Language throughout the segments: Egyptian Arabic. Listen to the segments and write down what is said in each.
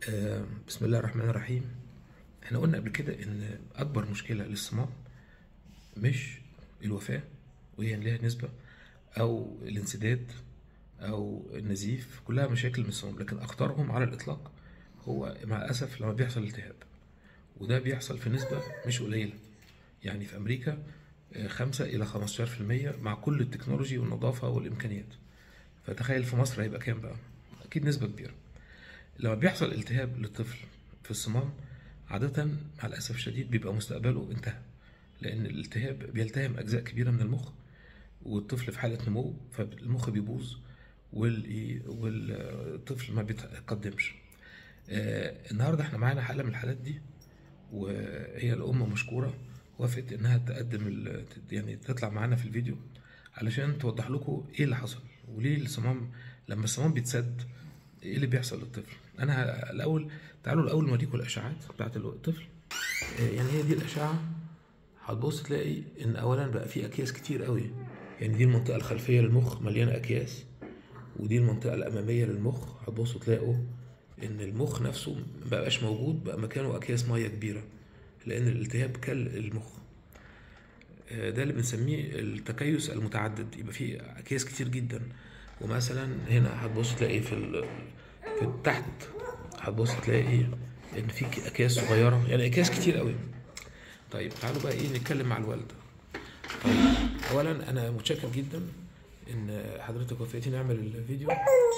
آه، بسم الله الرحمن الرحيم احنا قلنا قبل كده ان اكبر مشكله للصمام مش الوفاه وهي لها نسبه او الانسداد او النزيف كلها مشاكل من الصمام لكن اخطرهم على الاطلاق هو مع الاسف لما بيحصل التهاب وده بيحصل في نسبه مش قليله يعني في امريكا آه، خمسة إلى 15% مع كل التكنولوجي والنظافة والإمكانيات فتخيل في مصر هيبقى كام بقى؟ أكيد نسبة كبيرة لما بيحصل التهاب للطفل في الصمام عادة مع الأسف الشديد بيبقى مستقبله انتهى لأن الالتهاب بيلتهم أجزاء كبيرة من المخ والطفل في حالة نمو فالمخ بيبوظ وال- والطفل ما بيتقدمش آه، النهارده احنا معانا حالة من الحالات دي وهي الأم مشكورة وافقت إنها تقدم ال- يعني تطلع معانا في الفيديو علشان توضح لكم إيه اللي حصل وليه الصمام لما الصمام بيتسد إيه اللي بيحصل للطفل أنا ه- الأول تعالوا الأول نوريكم الأشعات بتاعت الطفل آه، يعني هي دي الأشعة هتبص تلاقي إن أولا بقى في أكياس كتير قوي يعني دي المنطقة الخلفية للمخ مليانة أكياس ودي المنطقة الأمامية للمخ هتبصوا تلاقوا إن المخ نفسه مبقاش موجود بقى مكانه أكياس مية كبيرة لأن الالتهاب كل المخ آه، ده اللي بنسميه التكيس المتعدد يبقى فيه أكياس كتير جدا ومثلا هنا هتبص تلاقي في ال... في تحت هتبص تلاقي إن في أكياس صغيرة يعني أكياس كتير قوي طيب تعالوا بقى إيه نتكلم مع الوالدة طيب أولا أنا متشكر جدا إن حضرتك وافقتي نعمل الفيديو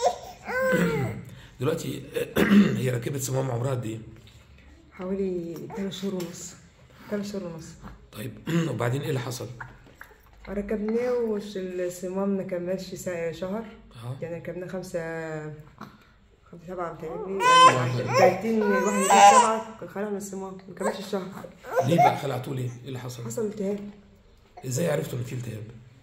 دلوقتي هي ركبت صمام عمرها قد ايه؟ حوالي ثلاث شهور ونص ثلاث شهور ونص طيب وبعدين ايه اللي حصل؟ ركبناه والصمام ما كملش سا- شهر اه يعني ركبناه خمسة خمسة سبعة بتهيألي يعني 30 واحد من سبعة خلعنا الصمام ما كملش الشهر ليه بقى خلعتوه ليه؟ ايه اللي حصل؟ حصل التهاب ازاي عرفتوا ان في التهاب؟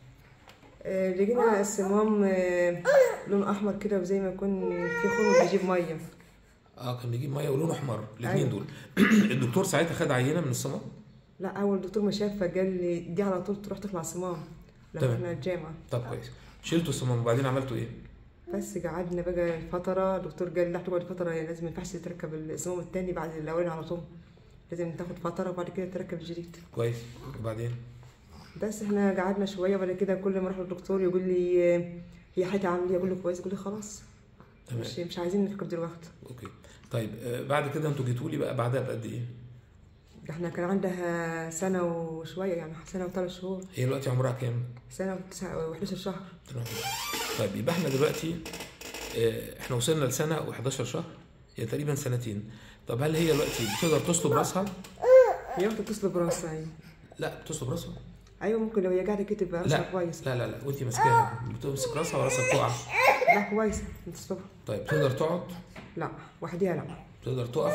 آه، لقينا الصمام آه، لونه أحمر كده وزي ما يكون في خرم بيجيب مية اه كان بيجيب ميه ولونه احمر الاثنين أيوة. دول الدكتور ساعتها خد عينه من الصمام لا أول دكتور ما شافها قال لي دي على طول تروح تخلع صمام لما تمام. احنا الجامعة طب كويس شلتوا الصمام وبعدين عملتوا ايه؟ بس قعدنا بقى فترة الدكتور قال لا تقعد فترة يعني لازم ما ينفعش تركب الصمام التاني بعد الأولاني على طول لازم تاخد فترة وبعد كده تركب الجديد كويس وبعدين بس احنا قعدنا شوية وبعد كده كل ما اروح للدكتور يقول لي آه، هي حالتي عاملة ايه؟ اقول له كويس يقول لي خلاص تمام مش مش عايزين نركب دلوقتي اوكي طيب آه بعد كده انتوا جيتوا لي بقى بعدها بقد ايه؟ ده احنا كان عندها سنة وشوية يعني سنة وثلاث شهور هي دلوقتي عمرها كام؟ سنة وتسعة و11 شهر تمام. طيب يبقى احنا دلوقتي آه، احنا وصلنا لسنه و11 شهر يعني تقريبا سنتين طب هل هي دلوقتي بتقدر تصلب راسها؟ هي واخدة تصل براسها ايوه لا بتصلب راسها ايوه ممكن لو هي قاعدة كده تبقى راسها لا كويس لا لا لا وانت ماسكاها بتمسك راسها وراسها بتقع لا كويسة بتصلبها طيب تقدر تقعد لا وحديها لا تقدر تقف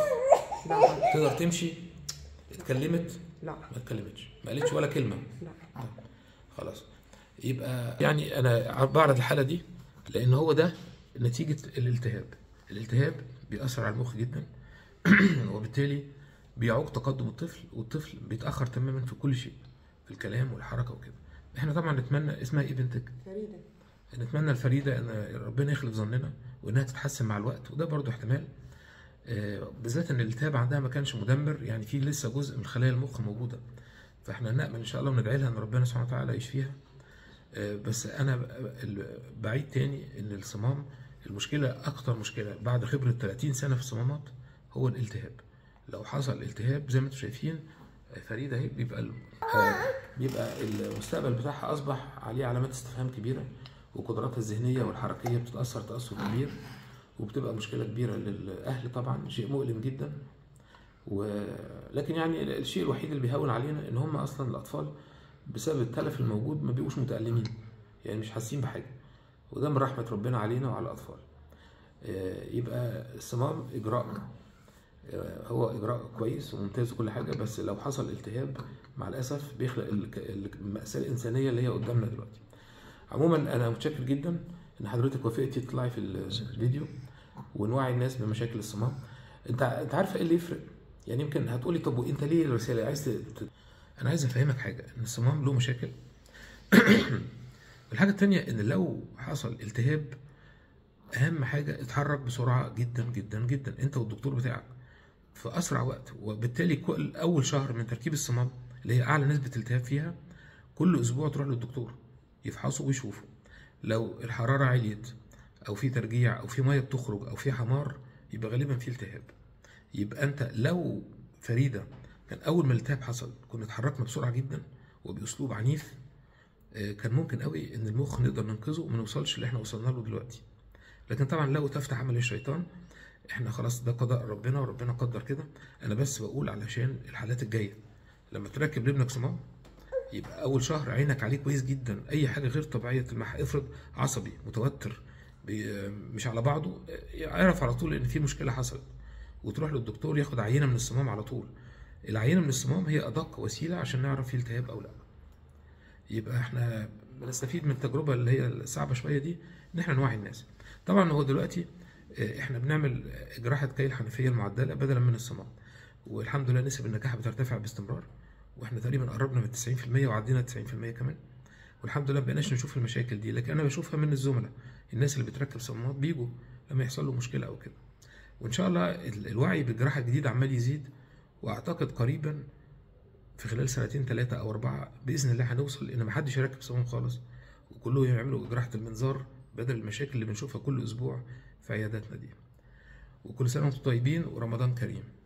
لا تقدر تمشي اتكلمت لا ما اتكلمتش ما قالتش ولا كلمه لا خلاص يبقى يعني انا بعرض الحاله دي لان هو ده نتيجه الالتهاب الالتهاب بيأثر على المخ جدا وبالتالي بيعوق تقدم الطفل والطفل بيتأخر تماما في كل شيء في الكلام والحركه وكده احنا طبعا نتمنى اسمها ايه بنتك فريدة نتمنى الفريدة ان ربنا يخلف ظننا وانها تتحسن مع الوقت وده برضو احتمال آه، بالذات ان الالتهاب عندها ما كانش مدمر يعني في لسه جزء من خلايا المخ موجوده فاحنا نامل ان شاء الله وندعي لها ان ربنا سبحانه وتعالى يشفيها آه، بس انا ب- ال- بعيد تاني ان الصمام المشكله اكتر مشكله بعد خبره 30 سنه في الصمامات هو الالتهاب لو حصل التهاب زي ما انتم شايفين آه، فريده اهي بيبقى ال- آه، بيبقى المستقبل بتاعها اصبح عليه علامات استفهام كبيره وقدراتها الذهنيه والحركيه بتتاثر تاثر كبير وبتبقى مشكله كبيره للاهل طبعا شيء مؤلم جدا ولكن يعني الشيء الوحيد اللي بيهون علينا ان هم اصلا الاطفال بسبب التلف الموجود ما بيبقوش متالمين يعني مش حاسين بحاجه وده من رحمه ربنا علينا وعلى الاطفال آه، يبقى الصمام اجراء آه، هو اجراء كويس وممتاز وكل حاجه بس لو حصل التهاب مع الاسف بيخلق الك- الماساه الانسانيه اللي هي قدامنا دلوقتي عموما انا متشكر جدا ان حضرتك وافقتي تطلعي في الفيديو ونوعي الناس بمشاكل الصمام انت انت عارفه ايه اللي يفرق يعني يمكن هتقولي طب وانت ليه الرساله عايز ت... ت- انا عايز افهمك حاجه ان الصمام له مشاكل الحاجه التانية ان لو حصل التهاب اهم حاجه اتحرك بسرعه جدا جدا جدا انت والدكتور بتاعك في اسرع وقت وبالتالي كل اول شهر من تركيب الصمام اللي هي اعلى نسبه التهاب فيها كل اسبوع تروح للدكتور يفحصوا ويشوفوا لو الحراره عليت او في ترجيع او في ميه بتخرج او في حمار يبقى غالبا في التهاب يبقى انت لو فريده كان اول ما الالتهاب حصل كنا اتحركنا بسرعه جدا وباسلوب عنيف آه، كان ممكن قوي ان المخ نقدر ننقذه وما نوصلش اللي احنا وصلنا له دلوقتي لكن طبعا لو تفتح عمل الشيطان احنا خلاص ده قضاء ربنا وربنا قدر كده انا بس بقول علشان الحالات الجايه لما تركب لابنك صمام يبقى اول شهر عينك عليه كويس جدا اي حاجه غير طبيعيه تلمح افرض عصبي متوتر بي- مش على بعضه اعرف على طول ان في مشكله حصلت وتروح للدكتور ياخد عينه من الصمام على طول العينه من الصمام هي ادق وسيله عشان نعرف فيه التهاب او لا يبقى احنا بنستفيد من التجربه اللي هي الصعبه شويه دي ان احنا نوعي الناس طبعا هو دلوقتي اه، احنا بنعمل جراحه كي الحنفيه المعدله بدلا من الصمام والحمد لله نسب النجاح بترتفع باستمرار واحنا تقريبا قربنا من 90% وعدينا 90% كمان والحمد لله مبقناش نشوف المشاكل دي لكن انا بشوفها من الزملاء الناس اللي بتركب صمامات بيجوا لما يحصل له مشكله او كده وان شاء الله ال- الوعي بالجراحه الجديده عمال يزيد واعتقد قريبا في خلال سنتين ثلاثه او اربعه باذن الله هنوصل ان محدش يركب صمام خالص وكلهم يعملوا جراحه المنظار بدل المشاكل اللي بنشوفها كل اسبوع في عياداتنا دي وكل سنه وانتم طيبين ورمضان كريم